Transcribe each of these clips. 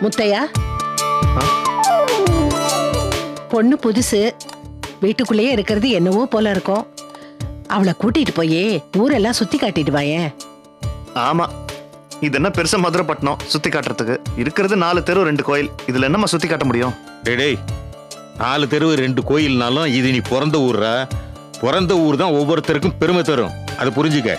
முத்தையா பொண்ணு புதுசு வீட்டுக்குள்ளேயே இருக்கிறது என்னவோ போல இருக்கும் அவளை கூட்டிட்டு போய் ஊரெல்லாம் சுத்தி காட்டிட்டு வாயேன் ஆமா இது என்ன பெருசா மதுரைப்பட்டினம் சுத்தி காட்டுறதுக்கு இருக்கிறது நாலு தெரு ரெண்டு கோயில் இதுல என்னம்மா சுத்தி காட்ட முடியும் டேய் டேய் நாலு தெருவு ரெண்டு கோயில்னாலும் இது நீ பிறந்த ஊர்ரா பிறந்த ஊர் தான் ஒவ்வொருத்தருக்கும் பெருமை தரும் அதை புரிஞ்சுக்க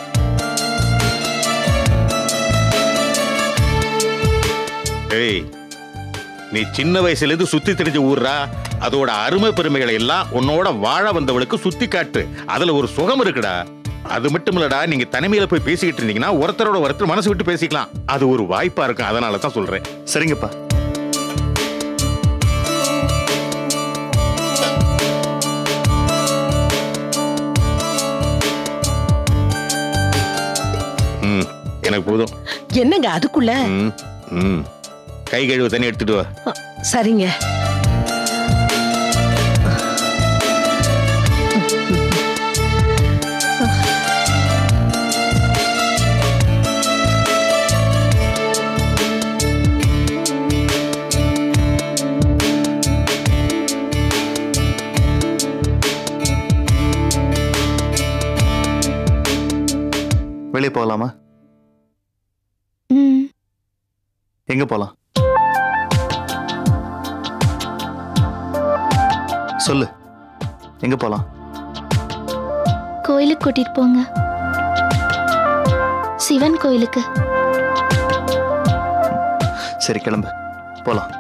டேய் நீ சின்ன வயசுல இருந்து சுத்தி தெரிஞ்ச ஊர்ரா அதோட அருமை பெருமைகளை எல்லாம் உன்னோட வாழ வந்தவளுக்கு சுத்தி காட்டு அதுல ஒரு சுகம் இருக்குடா அது மட்டும் இல்லடா நீங்க தனிமையில போய் பேசிக்கிட்டு இருந்தீங்கன்னா ஒருத்தரோட ஒருத்தர் மனசு விட்டு பேசிக்கலாம் அது ஒரு வாய்ப்பா இருக்கும் அதனால தான் சொல்றேன் சரிங்கப்பா ம் எனக்கு போதும் என்னங்க அதுக்குள்ள ம் ம் கை கழுவு தண்ணி எடுத்துட்டு வா அ, சரிங்க வெளியே போகலாமா ம் எங்க போலாம் சொல்லு எங்க போலாம் கோயிலுக்கு கூட்டிட்டு போங்க சிவன் கோயிலுக்கு சரி கிளம்பு போலாம்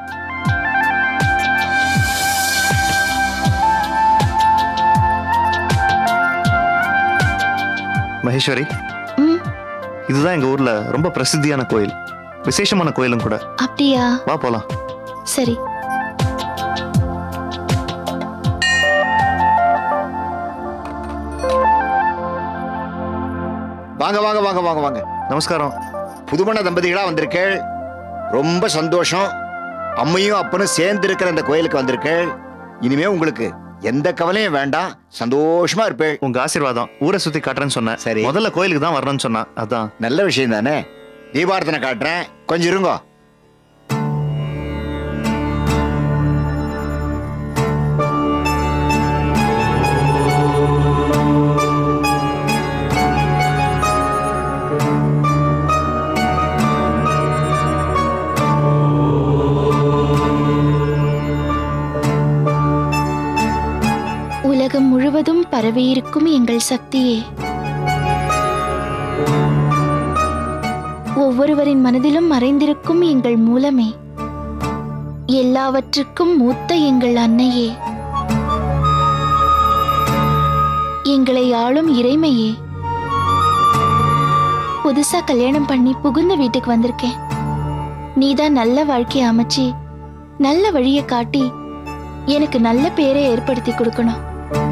மகேஸ்வரி ம் இதுதான் எங்க ஊர்ல ரொம்ப பிரசித்தியான கோயில் விசேஷமான கோயிலும் கூட அப்படியா வா போலாம் சரி வாங்க வாங்க வாங்க வாங்க வாங்க நமஸ்காரம் புதுமண தம்பதிகளா வந்திருக்கேள் ரொம்ப சந்தோஷம் அம்மையும் அப்பனும் சேர்ந்து இருக்கிற இந்த கோயிலுக்கு வந்திருக்கேள் இனிமே உங்களுக்கு எந்த கவலையும் வேண்டாம் சந்தோஷமா இருப்பேள் உங்க ஆசீர்வாதம் ஊரை சுத்தி காட்டுறேன்னு சொன்னேன் சரி. முதல்ல கோயிலுக்கு தான் வரணும்னு சொன்னா அதான் நல்ல விஷயம் தானே தீபார்த்தனை காட்டுறேன் கொஞ்சம் இருங்கோ உலகம் முழுவதும் பரவியிருக்கும் எங்கள் சக்தியே ஒவ்வொருவரின் மனதிலும் மறைந்திருக்கும் எங்கள் மூலமே எல்லாவற்றுக்கும் மூத்த எங்கள் அன்னையே எங்களை ஆளும் இறைமையே புதுசா கல்யாணம் பண்ணி புகுந்த வீட்டுக்கு வந்திருக்கேன் நீதான் நல்ல வாழ்க்கைய அமைச்சு நல்ல வழியை காட்டி எனக்கு நல்ல பேரை ஏற்படுத்தி கொடுக்கணும்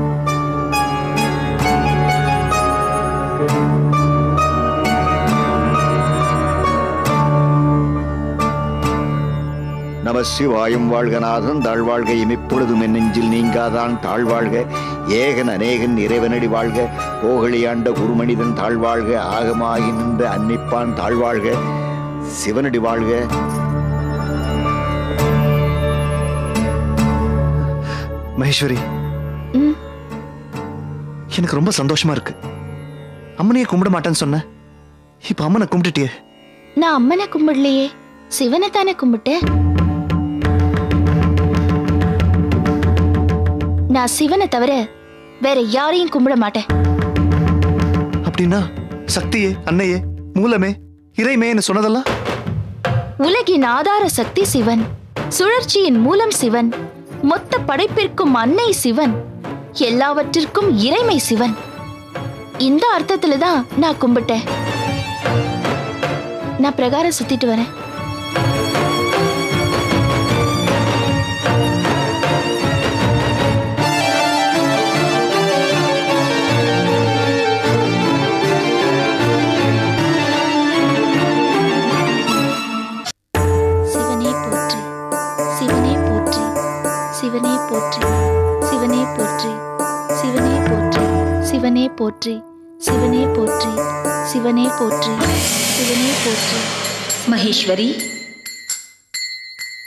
நம சிவாயும் வாழ்கநாதன் தாழ்வாழ்க இமைப்பொழுதும் என் நெஞ்சில் நீங்காதான் தாழ்வாழ்க ஏகன் அநேகன் இறைவனடி வாழ்க கோகலியாண்ட குருமனிதன் தாழ்வாழ்க ஆகமாகி நின்ற அன்னிப்பான் தாழ்வாழ்க சிவனடி வாழ்க மகேஸ்வரி ம், எனக்கு ரொம்ப சந்தோஷமா இருக்கு அம்மனையே கும்பிட மாட்டேன்னு சொன்ன இப்ப அம்மனை கும்பிட்டுட்டியே நான் அம்மனை கும்பிடலையே சிவனை தானே கும்பிட்டேன் நான் சிவனை தவிர வேற யாரையும் கும்பிட மாட்டேன் அப்படின்னா சக்தியே அன்னையே மூலமே இறைமேன்னு சொன்னதெல்லாம் உலகின் ஆதார சக்தி சிவன் சுழற்சியின் மூலம் சிவன் மொத்த படைப்பிற்கும் அன்னை சிவன் எல்லாவற்றிற்கும் இறைமை சிவன் இந்த அர்த்தத்துல தான் நான் கும்பிட்டேன் நான் பிரகாரம் சுத்திட்டு வரேன் சிவனே போற்றி சிவனே போற்றி சிவனே போற்றி சிவனே போற்றி சிவனே போற்றி சிவனே போற்றி சிவனே போற்றி சிவனே போற்றி சிவனே போற்றி மகேஸ்வரி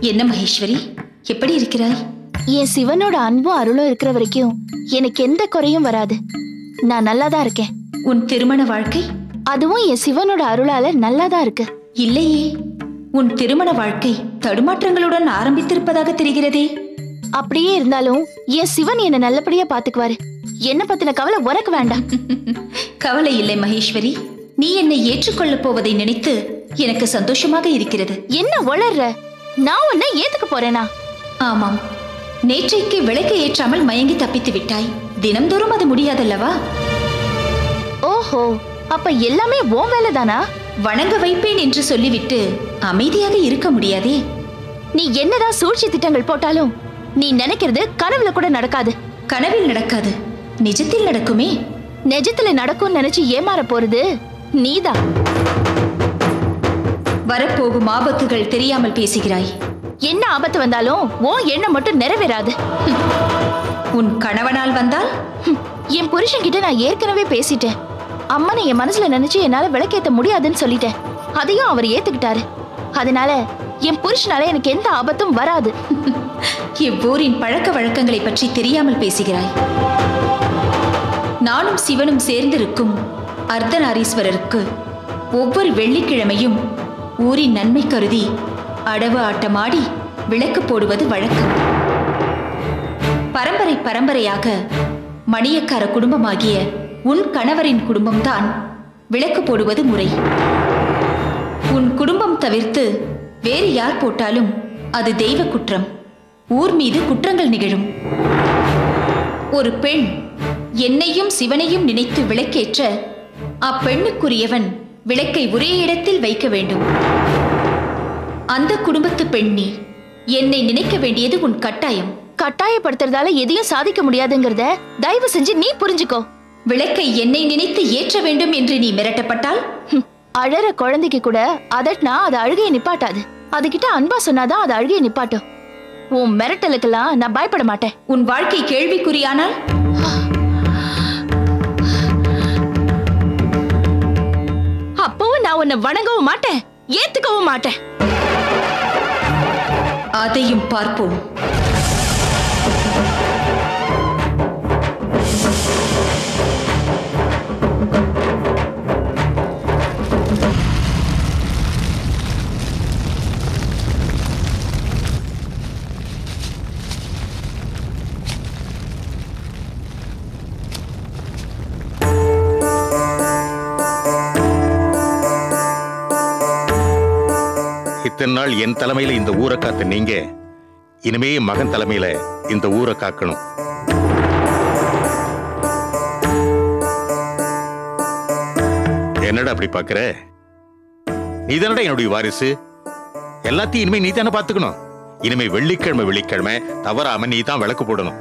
என்ன மகேஸ்வரி எப்படி இருக்கிறாய் என் சிவனோட அன்பும் அருளும் இருக்கிற வரைக்கும் எனக்கு எந்த குறையும் வராது நான் நல்லா தான் இருக்கேன் உன் திருமண வாழ்க்கை அதுவும் என் சிவனோட அருளால நல்லா தான் இருக்கு இல்லையே உன் திருமண வாழ்க்கை தடுமாற்றங்களுடன் ஆரம்பித்திருப்பதாக தெரிகிறதே அப்படியே இருந்தாலும் என் சிவன் என்ன நல்லபடியா பாத்துக்குவாரு என்ன பத்தின கவலை உனக்கு வேண்டாம் கவலை இல்லை மகேஸ்வரி நீ என்னை ஏற்றுக்கொள்ளப் போவதை நினைத்து எனக்கு சந்தோஷமாக இருக்கிறது என்ன உளர்ற நான் உன்னை ஏத்துக்க போறேனா ஆமாம் நேற்றைக்கு விளக்கை ஏற்றாமல் மயங்கி தப்பித்து விட்டாய் தினம்தோறும் அது முடியாதல்லவா ஓஹோ அப்ப எல்லாமே உன் வேலைதானா வணங்க வைப்பேன் என்று சொல்லிவிட்டு அமைதியாக இருக்க முடியாதே நீ என்னதான் சூழ்ச்சி திட்டங்கள் போட்டாலும் நீ நினைக்கிறது கனவுல கூட நடக்காது கனவில் நடக்காது நிஜத்தில் நடக்குமே நிஜத்துல நடக்கும்னு நினைச்சு ஏமாற போறது நீதான் வரப்போகும் ஆபத்துகள் தெரியாமல் பேசுகிறாய் என்ன ஆபத்து வந்தாலும் உன் எண்ணம் மட்டும் நிறைவேறாது உன் கணவனால் வந்தால் ஹம், என் புருஷன்கிட்ட நான் ஏற்கனவே பேசிட்டேன் அம்மனை என் மனசுல நினைச்சு என்னால விளக்கேத்த முடியாதுன்னு சொல்லிட்டேன் அதையும் அவர் ஏத்துக்கிட்டாரு அதனால என் புருஷனால எனக்கு எந்த ஆபத்தும் வராது இவ்வூரின் பழக்க வழக்கங்களை பற்றி தெரியாமல் பேசுகிறாய் நானும் சிவனும் சேர்ந்திருக்கும் அர்த்தநாரீஸ்வரருக்கு ஒவ்வொரு வெள்ளிக்கிழமையும் ஊரின் நன்மை கருதி அடவு ஆட்டமாடி விளக்கு போடுவது வழக்கம் பரம்பரை பரம்பரையாக மணியக்கார குடும்பமாகிய உன் கணவரின் குடும்பம்தான் விளக்கு போடுவது முறை உன் குடும்பம் தவிர்த்து வேறு யார் போட்டாலும் அது தெய்வ குற்றம் ஊர் மீது குற்றங்கள் நிகழும் ஒரு பெண் என்னையும் சிவனையும் நினைத்து விளக்கேற்ற அப்பெண்ணுக்குரியவன் விளக்கை ஒரே இடத்தில் வைக்க வேண்டும் அந்த குடும்பத்து பெண் நீ என்னை நினைக்க வேண்டியது உன் கட்டாயம் கட்டாயப்படுத்துறதால எதையும் சாதிக்க முடியாதுங்கிறத தயவு செஞ்சு நீ புரிஞ்சுக்கோ விளக்கை என்னை நினைத்து ஏற்ற வேண்டும் என்று நீ மிரட்டப்பட்டால் ஹம், அழற குழந்தைக்கு கூட அதட்னா அது அழுகையை நிப்பாட்டாது அதுகிட்ட அன்பா சொன்னாதான் அது அழுகையை நிப்பாட்டும் உன் மிரட்டலுக்கெல்லாம் நான் பயப்பட மாட்டேன் உன் வாழ்க்கை கேள்விக்குறியானால் அப்பவும் நான் உன்னை வணங்கவும் மாட்டேன் ஏத்துக்கவும் மாட்டேன் அதையும் பார்ப்போம் இத்தனை நாள் என் தலைமையில இந்த ஊரை காத்த நீங்க இனிமே என் மகன் தலைமையில இந்த ஊரை காக்கணும் என்னடா அப்படி பாக்குற நீ தானடா என்னுடைய வாரிசு எல்லாத்தையும் இனிமே நீ தானே பாத்துக்கணும் இனிமே வெள்ளிக்கிழமை வெள்ளிக்கிழமை தவறாம நீ தான் விளக்கு போடணும்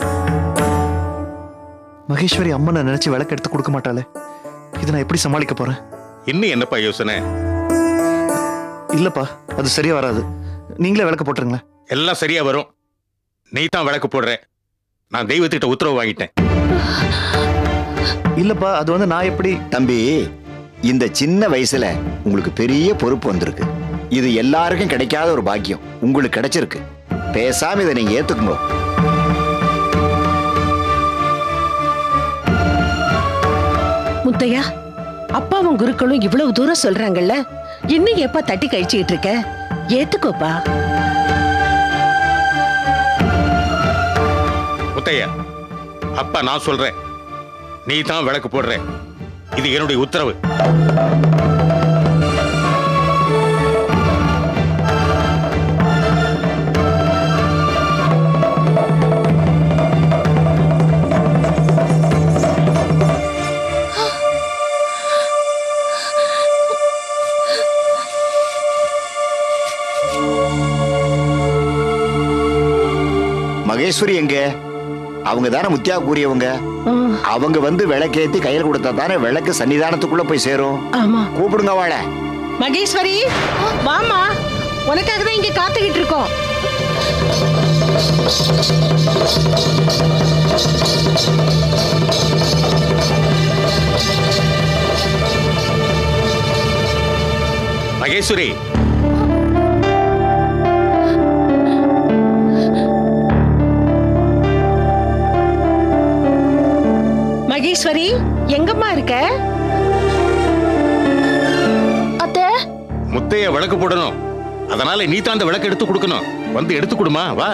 மகேஸ்வரி அம்மனை நினைச்சு விளக்கு எடுத்து கொடுக்க மாட்டாளே இதை நான் எப்படி சமாளிக்க போறேன் இன்னும் என்னப்பா யோசனை இல்லப்பா அது சரியா வராது நீங்களே விளக்கு போட்டுருங்களேன் எல்லாம் சரியா வரும் நீ தான் விளக்கு போடுற நான் தெய்வத்திட்ட உத்தரவு வாங்கிட்டேன் இல்லப்பா அது வந்து நான் எப்படி தம்பி இந்த சின்ன வயசுல உங்களுக்கு பெரிய பொறுப்பு வந்திருக்கு இது எல்லாருக்கும் கிடைக்காத ஒரு பாக்கியம் உங்களுக்கு கிடைச்சிருக்கு பேசாம இதை நீங்க ஏத்துக்குங்க முத்தையா அப்பாவும் குருக்களும் இவ்வளவு தூரம் சொல்றாங்கல்ல இன்னும் எப்ப தட்டி கழிச்சுக்கிட்டு இருக்க ஏத்துக்கோப்பா முத்தையா அப்பா நான் சொல்றேன் நீ தான் விளக்கு போடுற இது என்னுடைய உத்தரவு மகேஸ்வரி எங்க அவங்க தானே முத்தியா கூறியவங்க அவங்க வந்து விளக்கேத்தி கையில் கொடுத்தா தானே விளக்கு சன்னிதானத்துக்குள்ள போய் சேரும் ஆமா கூப்பிடுங்க வாழ மகேஸ்வரி வாமா உனக்காக தான் இங்க காத்துக்கிட்டு இருக்கோம் மகேஸ்வரி மகேஸ்வரி எங்கம்மா இருக்க அத்தை முத்தைய விளக்கு போடணும் அதனால நீ தான் அந்த விளக்கு எடுத்து கொடுக்கணும் வந்து எடுத்து கொடுமா வா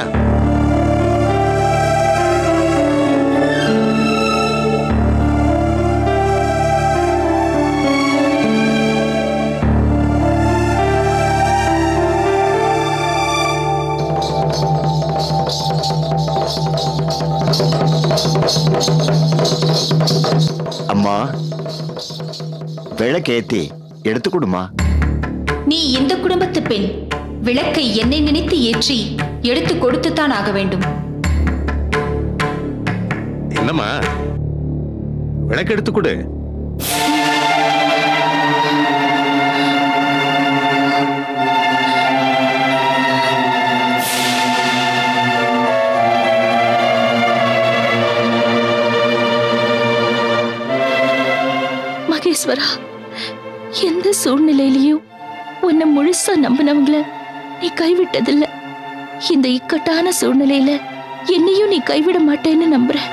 அம்மா விளக்கேத்தி எடுத்து கொடுமா நீ இந்த குடும்பத்து பெண் விளக்கை என்னை நினைத்து ஏற்றி எடுத்து கொடுத்துத்தான் ஆக வேண்டும் என்னம்மா விளக்கு எடுத்து கொடு மகேஸ்வரா எந்த சூழ்நிலையிலையும் உன்னை முழுசா நம்பினவங்கள நீ கைவிட்டதில்ல இந்த இக்கட்டான சூழ்நிலையில என்னையும் நீ கைவிட மாட்டேன்னு நம்புறேன்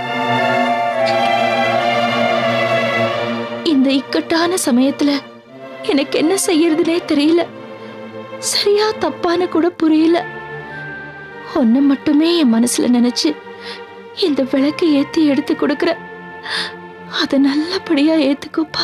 இந்த இக்கட்டான சமயத்துல எனக்கு என்ன செய்யறதுனே தெரியல சரியா தப்பான கூட புரியல ஒன்னு மட்டுமே என் மனசுல நினைச்சு இந்த விளக்கை ஏத்தி எடுத்து கொடுக்கற அதை நல்லபடியா ஏத்துக்கோப்பா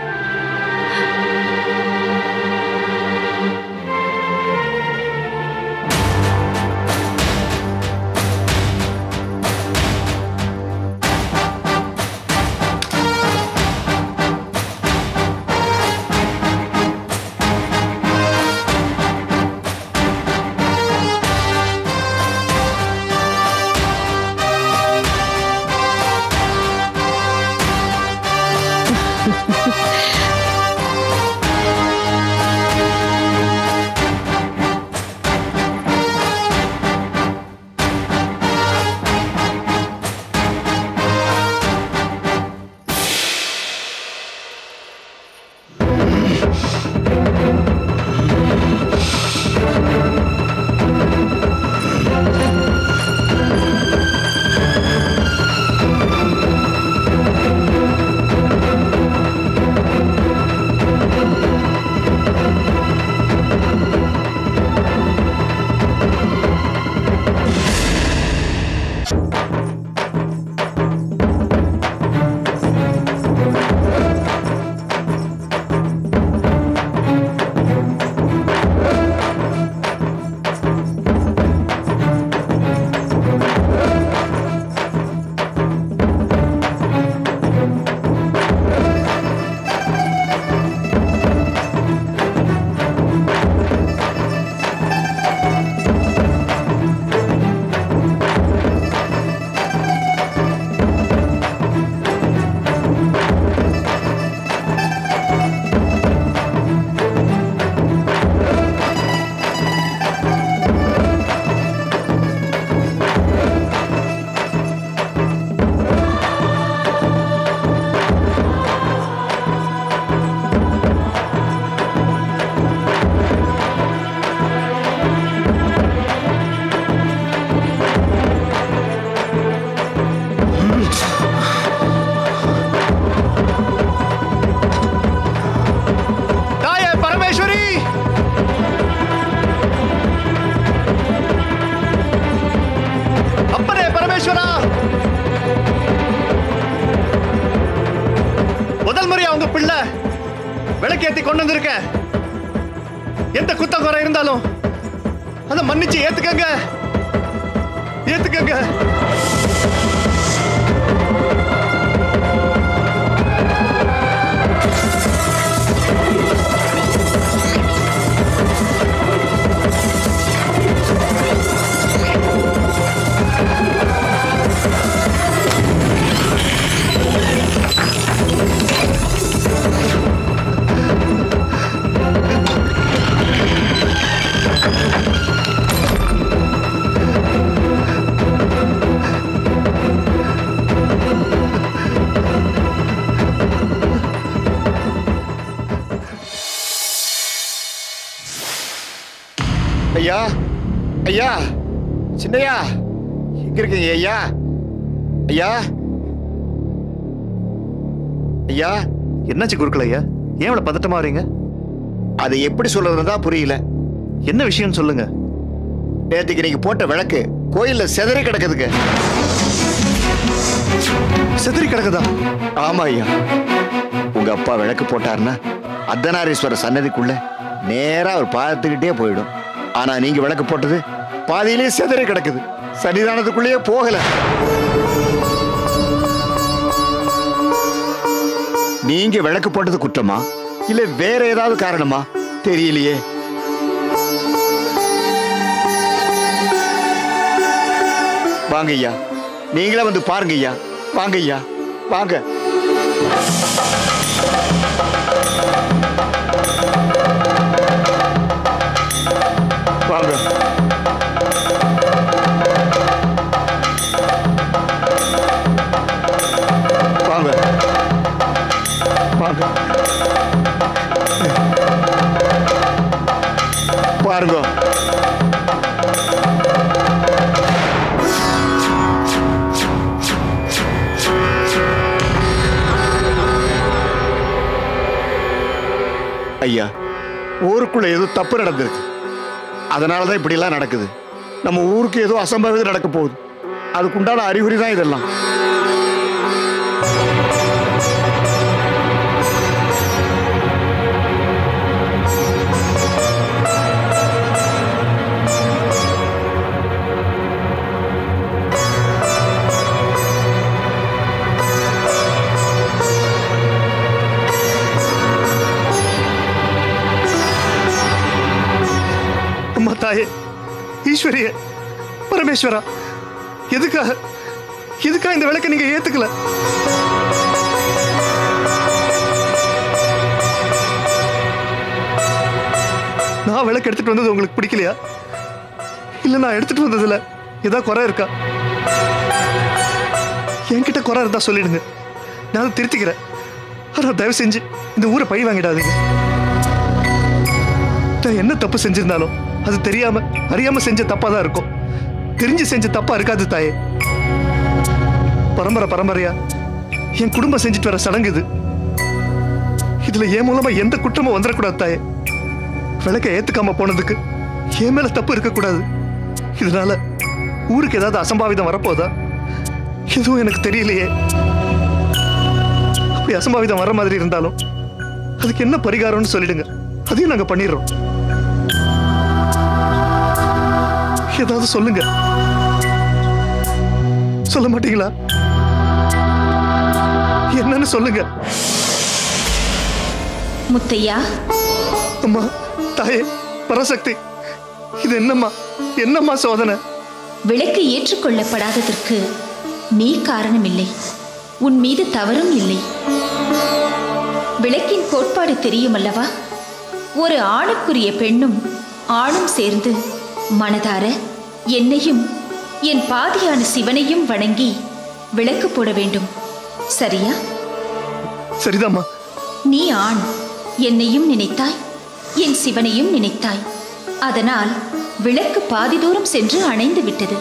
தாயே பரமேஸ்வரி அப்பனே பரமேஸ்வரா முதல் முறையா உங்க பிள்ளை விளக்கேத்தி கொண்டு வந்திருக்கேன் எந்த குத்தம் குறை இருந்தாலும் அதை மன்னிச்சு ஏத்துக்கங்க ஏத்துக்கங்க ஐயா ஐயா சின்னையா எங்க இருக்கீங்க ஐயா ஐயா ஐயா என்னாச்சு குருக்கள் ஐயா ஏன் இவ்வளவு பதட்டமா வரீங்க அதை எப்படி சொல்றதுன்னு தான் புரியல என்ன விஷயம்னு சொல்லுங்க நேற்றுக்கு நீங்க போட்ட விளக்கு கோயில்ல செதறி கிடக்குதுங்க செதறி கிடக்குதா ஆமா ஐயா உங்க அப்பா விளக்கு போட்டாருன்னா அர்த்தநாரீஸ்வரர் சன்னதிக்குள்ள நேரா அவர் பாதத்துக்கிட்டே போயிடும் ஆனா நீங்க விளக்கு போட்டது பாதியிலே செதறி கிடக்குது சன்னிதானத்துக்குள்ளேயே போகல நீங்க விளக்கு போட்டது குற்றமா இல்ல வேற ஏதாவது காரணமா தெரியலையே வாங்க ஐயா நீங்களே வந்து பாருங்க ஐயா வாங்க ஐயா வாங்க வாங்க வாங்க வாங்க பாருங்க ஐயா ஊருக்குள்ள ஏதோ தப்பு நடந்திருக்கு அதனால தான் இப்படிலாம் நடக்குது நம்ம ஊருக்கு ஏதோ அசம்பாவிதம் நடக்க போகுது அதுக்குண்டான அறிகுறி தான் இதெல்லாம் அம்மா தாயே ஈஸ்வரிய பரமேஸ்வரா எதுக்காக எதுக்காக இந்த விளக்கை நீங்க ஏத்துக்கல நான் விளக்கு எடுத்துட்டு வந்தது உங்களுக்கு பிடிக்கலையா இல்ல நான் எடுத்துட்டு வந்ததுல ஏதாவது குறை இருக்கா என்கிட்ட குறை இருந்தா சொல்லிடுங்க நான் அதை திருத்திக்கிறேன் ஆனா தயவு செஞ்சு இந்த ஊரை பழி வாங்கிடாதீங்க நான் என்ன தப்பு செஞ்சிருந்தாலும் அது தெரியாம அறியாம செஞ்ச தப்பா தான் இருக்கும் தெரிஞ்சு செஞ்ச தப்பா இருக்காது தாயே பரம்பரை பரம்பரையா என் குடும்பம் செஞ்சுட்டு வர சடங்கு இது இதுல என் மூலமா எந்த குற்றமும் வந்துடக்கூடாது தாயே விளக்க ஏத்துக்காம போனதுக்கு என் மேல தப்பு இருக்கக்கூடாது இதனால ஊருக்கு ஏதாவது அசம்பாவிதம் வரப்போதா எதுவும் எனக்கு தெரியலையே அப்படி அசம்பாவிதம் வர மாதிரி இருந்தாலும் அதுக்கு என்ன பரிகாரம்னு சொல்லிடுங்க அதையும் நாங்க பண்ணிடுறோம் ஏதாவது சொல்லுங்க சொல்ல மாட்டீங்களா என்னன்னு சொல்லுங்க முத்தையா அம்மா தாயே பரசக்தி இது என்னம்மா என்னம்மா சோதனை விளக்கு ஏற்றுக்கொள்ளப்படாததற்கு நீ காரணமில்லை உன் மீது தவறும் இல்லை விளக்கின் கோட்பாடு தெரியும் அல்லவா ஒரு ஆணுக்குரிய பெண்ணும் ஆணும் சேர்ந்து மனதார என்னையும் என் பாதியான சிவனையும் வணங்கி விளக்கு போட வேண்டும் சரியா சரிதாம்மா நீ ஆண் என்னையும் நினைத்தாய் என் சிவனையும் நினைத்தாய் அதனால் விளக்கு பாதி தூரம் சென்று அணைந்து விட்டது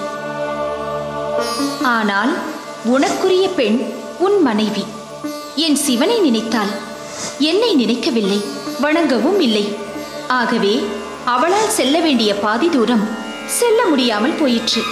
ஆனால் உனக்குரிய பெண் உன் மனைவி என் சிவனை நினைத்தால் என்னை நினைக்கவில்லை வணங்கவும் இல்லை ஆகவே அவளால் செல்ல வேண்டிய பாதி தூரம் செல்ல முடியாமல் போயிற்று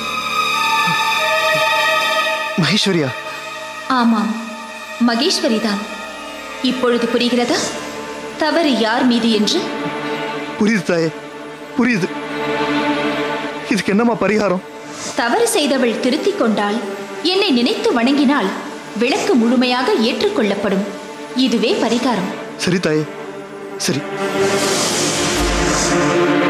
மகேஸ்வரியா ஆமாம் மகேஸ்வரிதான் இப்பொழுது புரிகிறதா தவறு யார் மீது என்று புரியுது தாயே புரியுது இதுக்கு என்னம்மா பரிகாரம் தவறு செய்தவள் திருத்திக் கொண்டால் என்னை நினைத்து வணங்கினால் விளக்கு முழுமையாக ஏற்றுக்கொள்ளப்படும் இதுவே பரிகாரம் சரி தாயே சரி